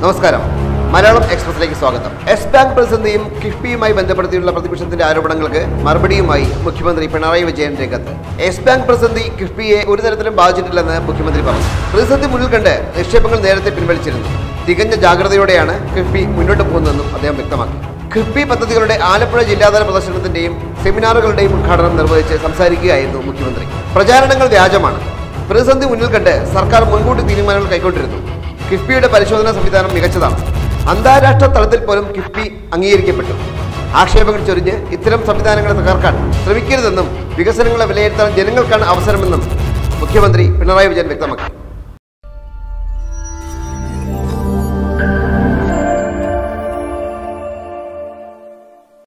നമസ്കാരം മലയാളം എക്സ്പ്രസിലേക്ക് സ്വാഗതം S bank പ്രതിസന്ധിയും കിഫ്ബിയുമായി ബന്ധപ്പെടുത്തിയുള്ള പ്രതിപക്ഷത്തിന്റെ ആരോപണങ്ങൾക്ക് മറുപടിയുമായി മുഖ്യമന്ത്രി പിണറായി വിജയൻ രംഗത്ത് എസ് ബാങ്ക് പ്രതിസന്ധി കിഫ്ബിയെ ഒരു തരത്തിലും ബാധിച്ചിട്ടില്ലെന്ന് മുഖ്യമന്ത്രി പറഞ്ഞു പ്രതിസന്ധി മുന്നിൽ കണ്ട് നിക്ഷേപങ്ങൾ നേരത്തെ പിൻവലിച്ചിരുന്നു തികഞ്ഞ ജാഗ്രതയോടെയാണ് കിഫ്ബി മുന്നോട്ട് പോകുന്നതെന്നും അദ്ദേഹം വ്യക്തമാക്കി കിഫ്ബി പദ്ധതികളുടെ ആലപ്പുഴ ജില്ലാതല പ്രദർശനത്തിന്റെയും സെമിനാറുകളുടെയും ഉദ്ഘാടനം നിർവഹിച്ച് സംസാരിക്കുകയായിരുന്നു മുഖ്യമന്ത്രി പ്രചാരണങ്ങൾ വ്യാജമാണ് പ്രതിസന്ധി മുന്നിൽ കണ്ട് സർക്കാർ മുൻകൂട്ടി തീരുമാനങ്ങൾ കൈക്കൊണ്ടിരുന്നു കിഫ്ബിയുടെ പരിശോധനാ സംവിധാനം മികച്ചതാണ് അന്താരാഷ്ട്ര തലത്തിൽ പോലും കിഫ്ബി അംഗീകരിക്കപ്പെട്ടു ആക്ഷേപങ്ങൾ ചൊരിഞ്ഞ് ഇത്തരം സംവിധാനങ്ങളെ തകർക്കാൻ ശ്രമിക്കരുതെന്നും വികസനങ്ങളെ വിലയിരുത്താൻ ജനങ്ങൾക്കാണ് അവസരമെന്നും മുഖ്യമന്ത്രി പിണറായി വിജയൻ വ്യക്തമാക്കി